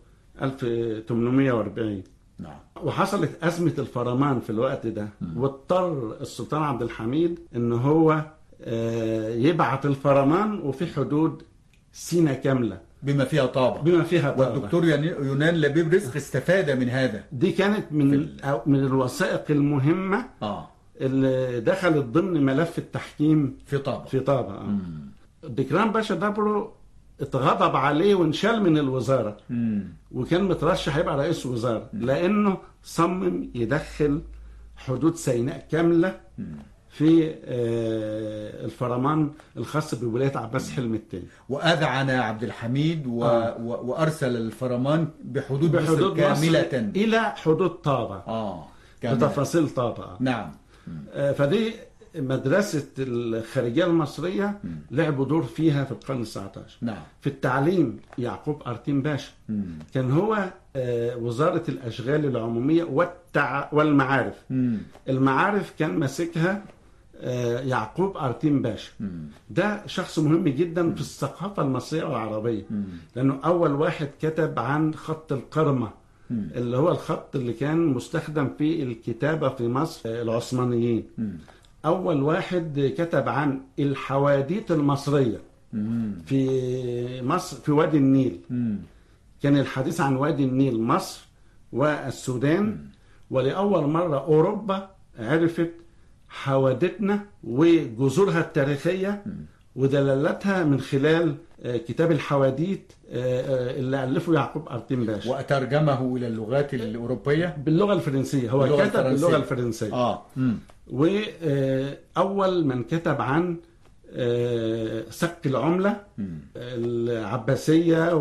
B: 1840
A: نعم
B: وحصلت أزمة الفرمان في الوقت ده واضطر السلطان عبد الحميد ان هو آه، يبعت الفرمان وفي حدود سينا كاملة
A: بما فيها طابع
B: بما فيها طابة.
A: والدكتور ين- يونان لبيب رزق استفاد من هذا
B: دي كانت من أو- من الوثائق المهمة
A: اه
B: اللي دخلت ضمن ملف التحكيم
A: في طابع
B: في طابة آه. ديكران باشا دابرو اتغضب عليه وانشال من الوزاره
A: مم.
B: وكان مترشح يبقى رئيس وزاره لانه صمم يدخل حدود سيناء كامله في آه، الفرمان الخاص بولايه عباس حلمي الثاني
A: وأذعن عبد الحميد و...
B: آه.
A: و... وأرسل الفرمان بحدود, مصر
B: بحدود
A: كاملة
B: مصر الى حدود طابا
A: آه كاملة
B: بتفاصيل طابا
A: نعم
B: آه، فدي مدرسة الخارجية المصرية لعبوا دور فيها في القرن التسعة عشر
A: نعم
B: في التعليم يعقوب أرتين باشا
A: مم.
B: كان هو آه، وزارة الأشغال العمومية والتع... والمعارف
A: مم.
B: المعارف كان ماسكها آه، يعقوب أرتين باشا
A: مم.
B: ده شخص مهم جدا في الثقافة المصرية والعربية
A: مم.
B: لأنه أول واحد كتب عن خط القرمة اللي هو الخط اللي كان مستخدم في الكتابة في مصر آه، العثمانيين
A: مم.
B: أول واحد كتب عن الحواديت المصرية
A: مم.
B: في مصر في وادي النيل
A: مم.
B: كان الحديث عن وادي النيل مصر والسودان ولأول مرة أوروبا عرفت حوادثنا وجذورها التاريخية ودلالتها من خلال آه، كتاب الحواديت آه، آه، اللي ألفه يعقوب أرتين باشا
A: وأترجمه إلى اللغات الأوروبية
B: باللغة الفرنسية هو
A: باللغة
B: كتب
A: الفرنسية.
B: باللغة الفرنسية
A: آه مم.
B: وأول من كتب عن آه، سق العملة
A: مم.
B: العباسية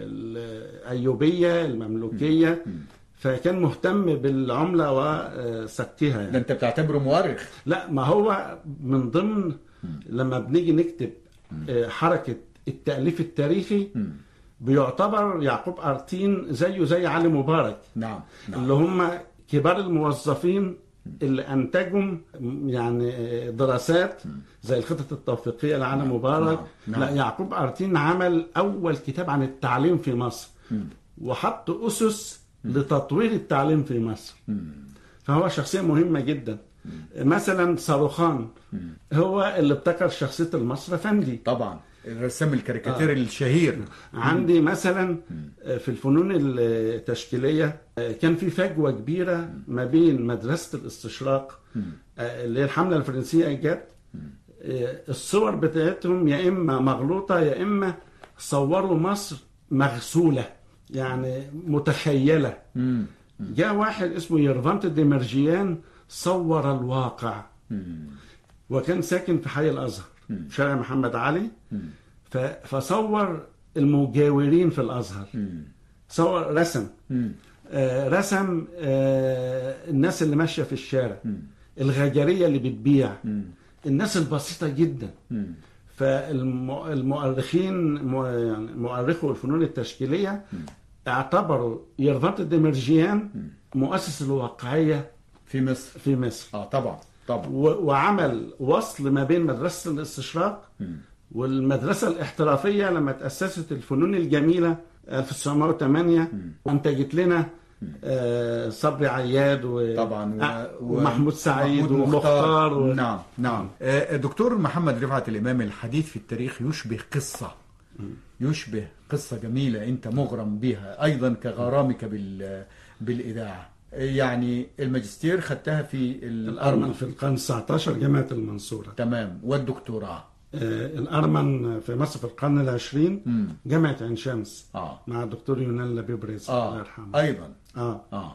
B: والأيوبية المملوكية فكان مهتم بالعملة وسقها
A: ده
B: يعني.
A: أنت بتعتبره مؤرخ
B: لا ما هو من ضمن لما بنيجي نكتب آه، حركة التأليف التاريخي
A: مم.
B: بيعتبر يعقوب أرتين زيه زي علي مبارك
A: نعم نعم
B: اللي هم كبار الموظفين اللي انتجوا يعني دراسات زي الخطط التوفيقيه لعلي مبارك
A: نعم.
B: لا يعقوب ارتين عمل اول كتاب عن التعليم في مصر وحط اسس لتطوير التعليم في مصر فهو شخصيه مهمه جدا مثلا صاروخان هو اللي ابتكر شخصيه المصري افندي
A: طبعا الرسام الكاريكاتيري الشهير
B: عندي مثلا في الفنون التشكيلية كان في فجوة كبيرة ما بين مدرسة الاستشراق اللي هي الحملة الفرنسية جت الصور بتاعتهم يا إما مغلوطة يا إما صوروا مصر مغسولة يعني متخيلة
A: مم.
B: جاء واحد اسمه يرفانت ديمرجيان صور الواقع
A: مم.
B: وكان ساكن في حي الازهر في شارع محمد علي ف- فصور المجاورين في الازهر
A: مم.
B: صور رسم
A: مم.
B: آه، رسم آه، الناس اللي ماشيه في الشارع الغجريه اللي بتبيع الناس البسيطه جدا
A: مم.
B: فالمؤرخين يعني مؤرخو الفنون التشكيليه اعتبروا يرفانت ديمرجيان مؤسس الواقعيه
A: في مصر
B: في مصر
A: اه طبعا طبعا
B: و- وعمل وصل ما بين مدرسة الاستشراق والمدرسة الاحترافية لما تأسست الفنون الجميلة 1908 أنتجت لنا آه، صبري عياد و...
A: طبعا
B: آه، ومحمود سعيد
A: ومحمود
B: ومختار و...
A: نعم نعم آه، دكتور محمد رفعت الإمام الحديث في التاريخ يشبه قصة يشبه قصة جميلة أنت مغرم بها أيضا كغرامك بال بالإذاعة يعني الماجستير خدتها في
B: الأرمن
A: الأرمن
B: في القرن 19 جامعة المنصورة
A: تمام والدكتوراه
B: آه، الأرمن في مصر في القرن العشرين
A: مم.
B: جامعة عين شمس
A: اه
B: مع الدكتور يونان لبيب رزق الله
A: اه
B: يرحمه
A: أيضا
B: اه
A: اه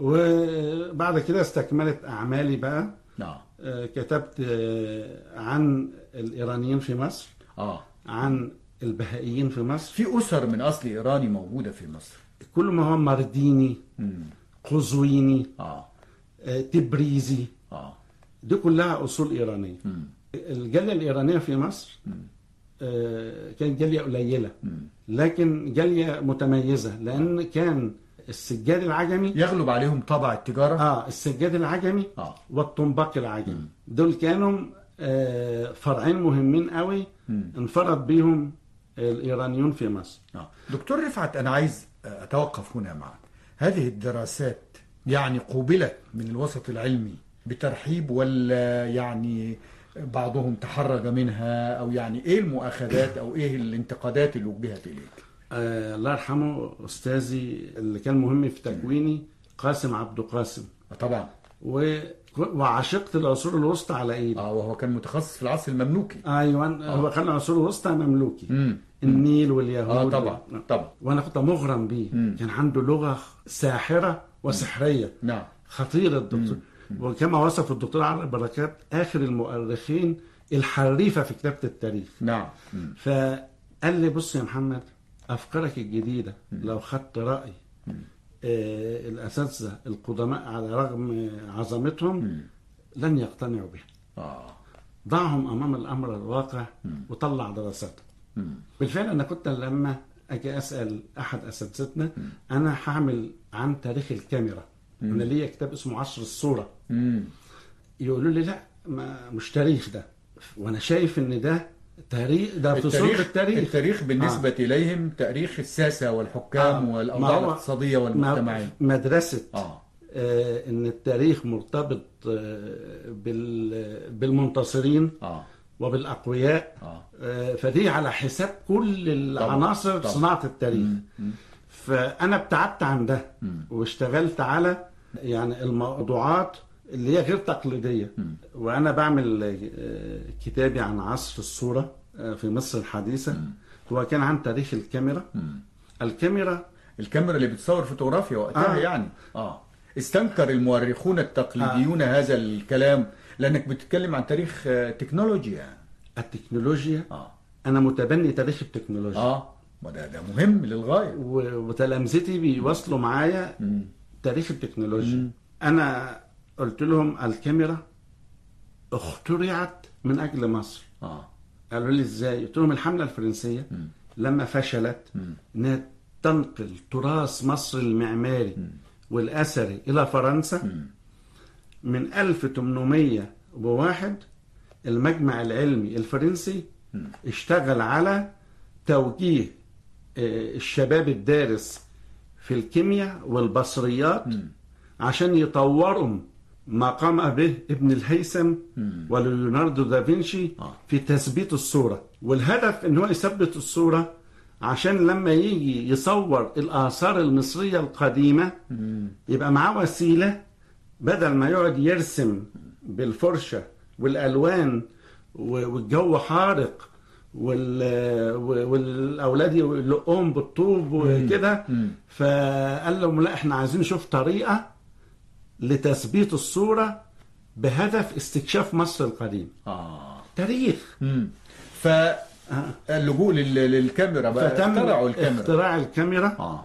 B: وبعد كده استكملت أعمالي بقى
A: نعم
B: آه، كتبت آه، عن الإيرانيين في مصر
A: اه
B: عن البهائيين في مصر
A: في أسر من أصل إيراني موجودة في مصر
B: كل ما هو مرديني
A: مم.
B: قزويني
A: اه
B: آه، تبريزي
A: اه
B: دي كلها أصول إيرانية
A: مم.
B: الجالية الإيرانية في مصر آه، كانت جالية قليلة
A: مم.
B: لكن جالية متميزة لأن كان السجاد العجمي
A: يغلب عليهم طبع التجارة
B: اه السجاد العجمي
A: آه.
B: والطنباق العجمي دول كانوا آه، فرعين مهمين قوي
A: مم.
B: انفرد بيهم الايرانيون في مصر
A: آه. دكتور رفعت أنا عايز أتوقف هنا معك هذه الدراسات يعني قوبلت من الوسط العلمي بترحيب ولا يعني بعضهم تحرج منها أو يعني إيه المؤاخذات أو إيه الانتقادات اللي وجهت إليك
B: آه الله يرحمه استاذي اللي كان مهم في تكويني قاسم عبد قاسم
A: آه، طبعا
B: وكنت وعشقت العصور الوسطى على ايدي
A: اه وهو كان متخصص في العصر المملوكي
B: ايوه هو كان العصور الوسطى مملوكي
A: امم
B: النيل واليهود
A: اه طبعا طبعا
B: وانا كنت مغرم بيه
A: مم.
B: كان عنده لغه ساحره وسحريه
A: نعم
B: خطير الدكتور وكما وصف الدكتور علي بركات اخر المؤرخين الحريفه في كتابه التاريخ
A: نعم مم.
B: فقال لي بص يا محمد افكارك الجديده لو خدت راي آه الاساتذه القدماء على رغم عظمتهم لن يقتنعوا بها
A: اه
B: ضعهم امام الامر الواقع وطلع دراساتهم
A: مم.
B: بالفعل انا كنت لما اجي اسال احد اساتذتنا انا هعمل عن تاريخ الكاميرا انا ليا كتاب اسمه عصر الصوره
A: مم.
B: يقولوا لي لا ما مش تاريخ ده وانا شايف ان ده تاريخ ده في صلب
A: التاريخ
B: التاريخ
A: التاريخ بالنسبة إليهم تاريخ الساسة والحكام
B: آه.
A: والأوضاع
B: ما هو-
A: الاقتصادية
B: ما-
A: والمجتمعية
B: مدرسه
A: اه
B: آه ان التاريخ مرتبط آه بال بالمنتصرين
A: اه
B: وبالاقوياء
A: اه
B: آه، فدي على حساب كل العناصر
A: طبعا.
B: صناعه التاريخ
A: مم.
B: فانا ابتعدت عن ده
A: مم.
B: واشتغلت على يعني الموضوعات اللي هي غير تقليديه
A: مم.
B: وانا بعمل آه، كتابي عن عصر الصوره آه، في مصر الحديثه هو كان عن تاريخ الكاميرا
A: مم.
B: الكاميرا
A: الكاميرا اللي بتصور فوتوغرافيا وقتها
B: آه.
A: يعني اه استنكر المؤرخون التقليديون آه. هذا الكلام لانك بتتكلم عن تاريخ آه، تكنولوجيا
B: التكنولوجيا
A: اه
B: انا متبني تاريخ التكنولوجيا
A: اه ما ده ده مهم للغايه
B: و- وتلامذتي بيواصلوا معايا
A: مم.
B: تاريخ التكنولوجيا
A: مم.
B: انا قلت لهم الكاميرا اخترعت من اجل مصر
A: اه
B: قالوا لي ازاي قلت لهم الحمله الفرنسيه
A: مم.
B: لما فشلت
A: مم.
B: انها تنقل تراث مصر المعماري والاثري الى فرنسا
A: مم.
B: من 1801 المجمع العلمي الفرنسي اشتغل على توجيه آه، الشباب الدارس في الكيمياء والبصريات
A: مم.
B: عشان يطوروا ما قام به ابن الهيثم
A: مم.
B: وليوناردو دافنشي
A: آه.
B: في تثبيت الصورة والهدف ان هو يثبت الصورة عشان لما يجي يصور الآثار المصرية القديمة
A: مم.
B: يبقى معاه وسيلة بدل ما يقعد يرسم بالفرشة والألوان و- والجو حارق وال... والأولاد يلقوهم بالطوب وكده
A: مم.
B: فقال لهم لا احنا عايزين نشوف طريقة لتثبيت الصورة بهدف استكشاف مصر القديم
A: اه
B: تاريخ
A: مم. فاللجوء لل- للكاميرا بقى
B: فتم
A: اخترعوا الكاميرا
B: اختراع الكاميرا
A: اه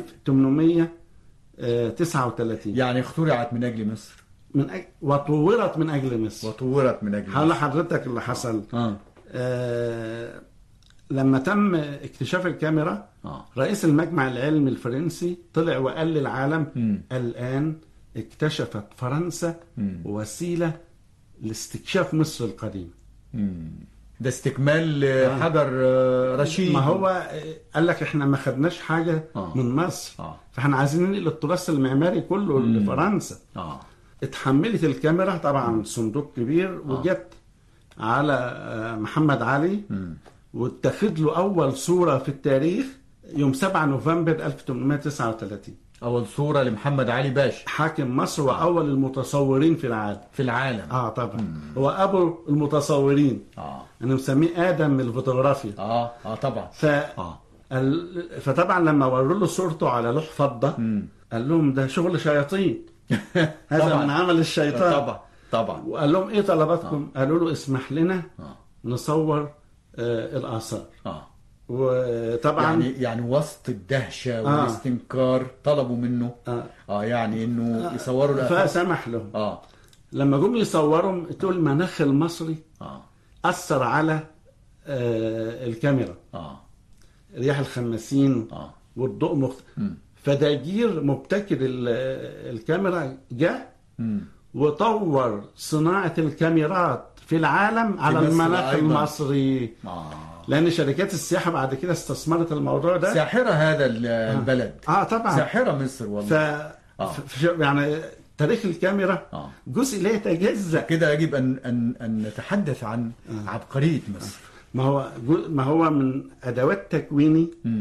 B: 1839
A: يعني اخترعت من اجل مصر
B: من أجل وطورت من اجل مصر
A: وطورت من اجل
B: هقول
A: مصر
B: لحضرتك اللي حصل
A: اه
B: آه لما تم اكتشاف الكاميرا
A: اه
B: رئيس المجمع العلمي الفرنسي طلع وقال للعالم
A: مم.
B: الآن اكتشفت فرنسا
A: مم.
B: وسيلة لاستكشاف مصر القديمة
A: مم. ده استكمال آه، حجر آه، رشيد
B: ما هو آه، قال لك احنا ما خدناش حاجة
A: آه.
B: من مصر
A: اه
B: فاحنا عايزين ننقل التراث المعماري كله لفرنسا
A: اه
B: اتحملت الكاميرا طبعا صندوق كبير وجت على آه، محمد علي
A: مم.
B: واتخذ له اول صوره في التاريخ يوم 7 نوفمبر 1839
A: اول صوره لمحمد علي باشا
B: حاكم مصر واول المتصورين في العالم
A: في العالم
B: اه طبعا هو ابو المتصورين
A: اه
B: انا مسميه ادم من الفوتوغرافيا
A: اه اه طبعا
B: ف
A: اه
B: ال- فطبعا لما وروا له صورته على لوح فضه
A: مم.
B: قال لهم ده شغل شياطين هذا
A: طبعاً.
B: من عمل الشيطان
A: طبعا طبعا
B: وقال لهم ايه طلباتكم قالوا له اسمح لنا
A: اه
B: نصور آه الاثار
A: اه
B: وطبعا
A: يعني يعني وسط الدهشه والاستنكار طلبوا منه
B: آه.
A: اه يعني انه يصوروا الآثار.
B: فسمح لهم
A: اه
B: لما جم يصوروا تقول المناخ المصري
A: اه
B: اثر على آه الكاميرا
A: اه
B: رياح الخماسين
A: اه
B: والضوء مخت...
A: مم.
B: فداجير مبتكر ال- الكاميرا جاء
A: مم.
B: وطور صناعة الكاميرات في العالم على
A: مصر
B: المناخ
A: أيضاً.
B: المصري
A: اه
B: لأن شركات السياحة بعد كده استثمرت الموضوع ده
A: ساحره هذا ال- البلد
B: اه طبعا
A: ساحره مصر
B: ف...
A: والله آه.
B: ف... يعني تاريخ الكاميرا
A: اه
B: جزء لا يتجزأ
A: كده يجب ان ان ان نتحدث عن عبقريه مصر
B: ما هو جو- ما هو من ادوات تكويني
A: مم.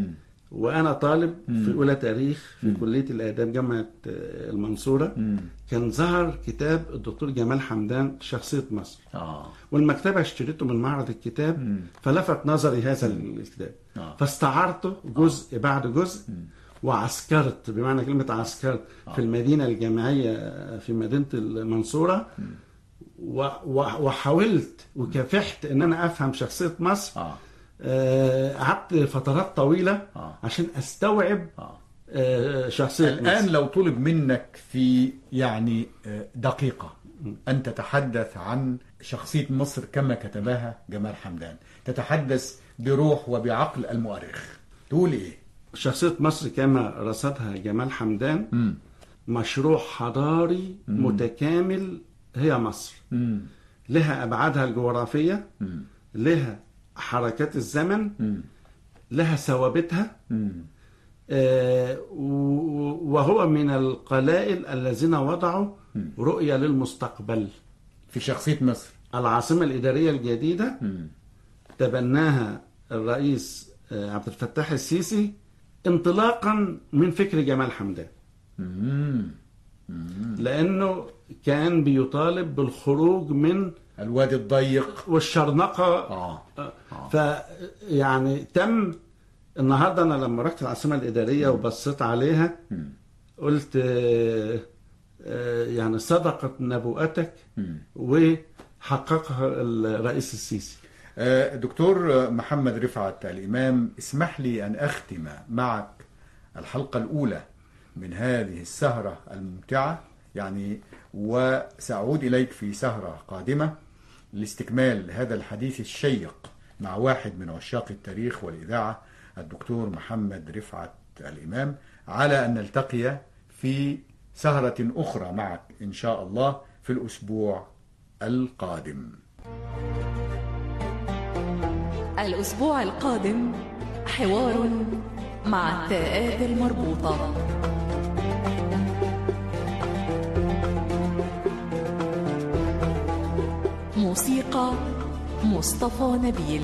B: وانا طالب في اولى تاريخ في كليه الاداب جامعه آه، المنصوره كان ظهر كتاب الدكتور جمال حمدان شخصيه مصر
A: اه
B: والمكتبه اشتريته من معرض الكتاب فلفت نظري هذا الكتاب
A: آه.
B: فاستعرته جزء بعد جزء وعسكرت بمعنى كلمه عسكرت في المدينه الجامعيه في مدينه المنصوره و- و- وحاولت وكافحت ان انا افهم شخصيه مصر
A: اه
B: آه، قعدت فترات طويله
A: آه.
B: عشان استوعب
A: اه
B: آه، شخصيه
A: الآن
B: مصر
A: لو طلب منك في يعني آه، دقيقة أن تتحدث عن شخصية مصر كما كتبها جمال حمدان تتحدث بروح وبعقل المؤرخ تقول إيه؟
B: شخصيه مصر كما رصدها جمال حمدان
A: مم.
B: مشروع حضاري متكامل هي مصر
A: مم.
B: لها ابعادها الجغرافيه
A: مم.
B: لها حركات الزمن
A: مم.
B: لها ثوابتها
A: مم.
B: آه، و- وهو من القلائل الذين وضعوا رؤيه للمستقبل
A: في شخصية مصر
B: العاصمه الاداريه الجديده
A: مم.
B: تبناها الرئيس آه، عبد الفتاح السيسي انطلاقا من فكر جمال حمدان
A: مم.
B: لانه كان بيطالب بالخروج من
A: الوادي الضيق
B: والشرنقه
A: آه
B: ف يعني تم النهارده انا لما رحت العاصمه الاداريه وبصيت عليها
A: مم.
B: قلت آه، آه، يعني صدقت نبوءتك
A: مم.
B: وحققها الرئيس السيسي
A: آه، دكتور محمد رفعت الإمام اسمح لي أن أختم معك الحلقة الأولى من هذه السهرة الممتعة يعني وسأعود إليك في سهرة قادمة لاستكمال هذا الحديث الشيق مع واحد من عشاق التاريخ والإذاعة الدكتور محمد رفعت الإمام على أن نلتقي في سهرة أخرى معك إن شاء الله في الأسبوع القادم
C: الأسبوع القادم حوار مع التاءات المربوطة موسيقى مصطفى نبيل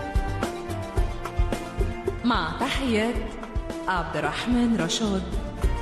C: مع تحيات عبد الرحمن رشاد